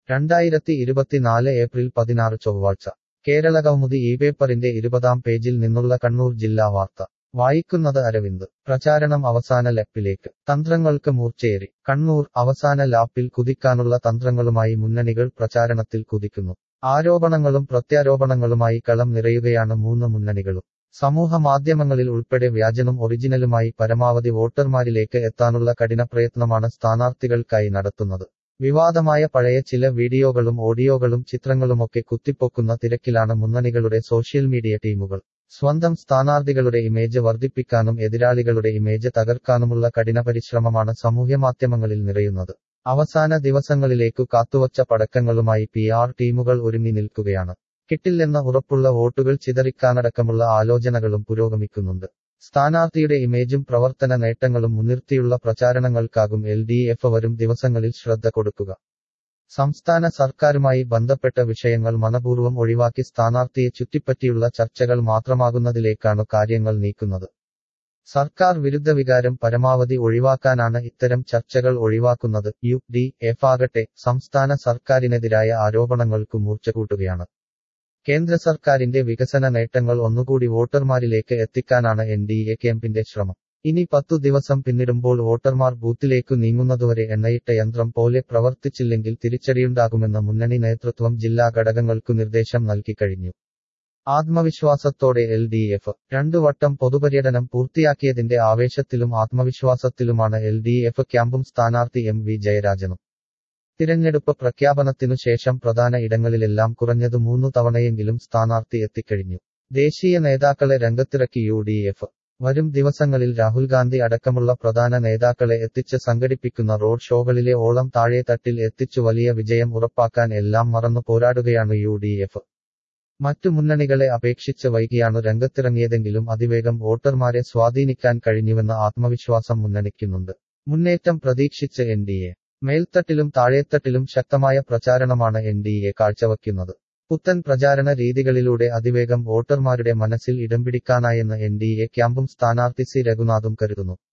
രണ്ടായിരത്തി ഇരുപത്തിനാല് ഏപ്രിൽ പതിനാറ് ചൊവ്വാഴ്ച കേരളകൗമുദി ഈ പേപ്പറിന്റെ ഇരുപതാം പേജിൽ നിന്നുള്ള കണ്ണൂർ ജില്ലാ വാർത്ത വായിക്കുന്നത് അരവിന്ദ് പ്രചാരണം അവസാന ലപ്പിലേക്ക് തന്ത്രങ്ങൾക്ക് മൂർച്ചയേറി കണ്ണൂർ അവസാന ലാപ്പിൽ കുതിക്കാനുള്ള തന്ത്രങ്ങളുമായി മുന്നണികൾ പ്രചാരണത്തിൽ കുതിക്കുന്നു ആരോപണങ്ങളും പ്രത്യാരോപണങ്ങളുമായി കളം നിറയുകയാണ് മൂന്ന് മുന്നണികളും സമൂഹ മാധ്യമങ്ങളിൽ ഉൾപ്പെടെ വ്യാജനും ഒറിജിനലുമായി പരമാവധി വോട്ടർമാരിലേക്ക് എത്താനുള്ള കഠിനപ്രയത്നമാണ് സ്ഥാനാർത്ഥികൾക്കായി നടത്തുന്നത് വിവാദമായ പഴയ ചില വീഡിയോകളും ഓഡിയോകളും ചിത്രങ്ങളുമൊക്കെ കുത്തിപ്പൊക്കുന്ന തിരക്കിലാണ് മുന്നണികളുടെ സോഷ്യൽ മീഡിയ ടീമുകൾ സ്വന്തം സ്ഥാനാർത്ഥികളുടെ ഇമേജ് വർദ്ധിപ്പിക്കാനും എതിരാളികളുടെ ഇമേജ് തകർക്കാനുമുള്ള കഠിനപരിശ്രമമാണ് സാമൂഹ്യമാധ്യമങ്ങളിൽ നിറയുന്നത് അവസാന ദിവസങ്ങളിലേക്കു കാത്തുവച്ച പടക്കങ്ങളുമായി പി ആർ ടീമുകൾ ഒരുങ്ങി നിൽക്കുകയാണ് കിട്ടില്ലെന്ന ഉറപ്പുള്ള വോട്ടുകൾ ചിതറിക്കാനടക്കമുള്ള ആലോചനകളും പുരോഗമിക്കുന്നുണ്ട് സ്ഥാനാർത്ഥിയുടെ ഇമേജും പ്രവർത്തന നേട്ടങ്ങളും മുൻനിർത്തിയുള്ള പ്രചാരണങ്ങൾക്കാകും എൽ ഡി എഫ് വരും ദിവസങ്ങളിൽ ശ്രദ്ധ കൊടുക്കുക സംസ്ഥാന സർക്കാരുമായി ബന്ധപ്പെട്ട വിഷയങ്ങൾ മനപൂർവ്വം ഒഴിവാക്കി സ്ഥാനാർത്ഥിയെ ചുറ്റിപ്പറ്റിയുള്ള ചർച്ചകൾ മാത്രമാകുന്നതിലേക്കാണ് കാര്യങ്ങൾ നീക്കുന്നത് സർക്കാർ വിരുദ്ധ വികാരം പരമാവധി ഒഴിവാക്കാനാണ് ഇത്തരം ചർച്ചകൾ ഒഴിവാക്കുന്നത് യു ഡി എഫ് ആകട്ടെ സംസ്ഥാന സർക്കാരിനെതിരായ ആരോപണങ്ങൾക്കു മൂർച്ച കൂട്ടുകയാണ് കേന്ദ്ര സർക്കാരിന്റെ വികസന നേട്ടങ്ങൾ ഒന്നുകൂടി വോട്ടർമാരിലേക്ക് എത്തിക്കാനാണ് എൻ ഡി എ ക്യാമ്പിന്റെ ശ്രമം ഇനി പത്തു ദിവസം പിന്നിടുമ്പോൾ വോട്ടർമാർ ബൂത്തിലേക്കു നീങ്ങുന്നതുവരെ എണ്ണയിട്ട യന്ത്രം പോലെ പ്രവർത്തിച്ചില്ലെങ്കിൽ തിരിച്ചടിയുണ്ടാകുമെന്ന് മുന്നണി നേതൃത്വം ജില്ലാ ഘടകങ്ങൾക്കു നിർദ്ദേശം നൽകിക്കഴിഞ്ഞു ആത്മവിശ്വാസത്തോടെ എൽ ഡി എഫ് രണ്ടു വട്ടം പൊതുപര്യടനം പൂർത്തിയാക്കിയതിന്റെ ആവേശത്തിലും ആത്മവിശ്വാസത്തിലുമാണ് എൽ ഡി എഫ് ക്യാമ്പും സ്ഥാനാർത്ഥി എം വി ജയരാജനും തിരഞ്ഞെടുപ്പ് പ്രഖ്യാപനത്തിനു ശേഷം പ്രധാന ഇടങ്ങളിലെല്ലാം കുറഞ്ഞത് മൂന്നു തവണയെങ്കിലും സ്ഥാനാർത്ഥി എത്തിക്കഴിഞ്ഞു ദേശീയ നേതാക്കളെ രംഗത്തിറക്കി യു ഡി എഫ് വരും ദിവസങ്ങളിൽ രാഹുൽ ഗാന്ധി അടക്കമുള്ള പ്രധാന നേതാക്കളെ എത്തിച്ച് സംഘടിപ്പിക്കുന്ന റോഡ് ഷോകളിലെ ഓളം താഴെ തട്ടിൽ എത്തിച്ചു വലിയ വിജയം ഉറപ്പാക്കാൻ എല്ലാം മറന്നു പോരാടുകയാണ് യു ഡി എഫ് മറ്റു മുന്നണികളെ അപേക്ഷിച്ച് വൈകിയാണ് രംഗത്തിറങ്ങിയതെങ്കിലും അതിവേഗം വോട്ടർമാരെ സ്വാധീനിക്കാൻ കഴിഞ്ഞുവെന്ന ആത്മവിശ്വാസം മുന്നണിക്കുന്നുണ്ട് മുന്നേറ്റം പ്രതീക്ഷിച്ച് എൻ ഡി എ മേൽത്തട്ടിലും താഴേത്തട്ടിലും ശക്തമായ പ്രചാരണമാണ് എൻ ഡി എ കാഴ്ചവയ്ക്കുന്നത് പുത്തൻ പ്രചാരണ രീതികളിലൂടെ അതിവേഗം വോട്ടർമാരുടെ മനസ്സിൽ ഇടം പിടിക്കാനായെന്ന് എൻ ഡി എ ക്യാമ്പും സ്ഥാനാർത്ഥി സി രഘുനാഥും കരുതുന്നു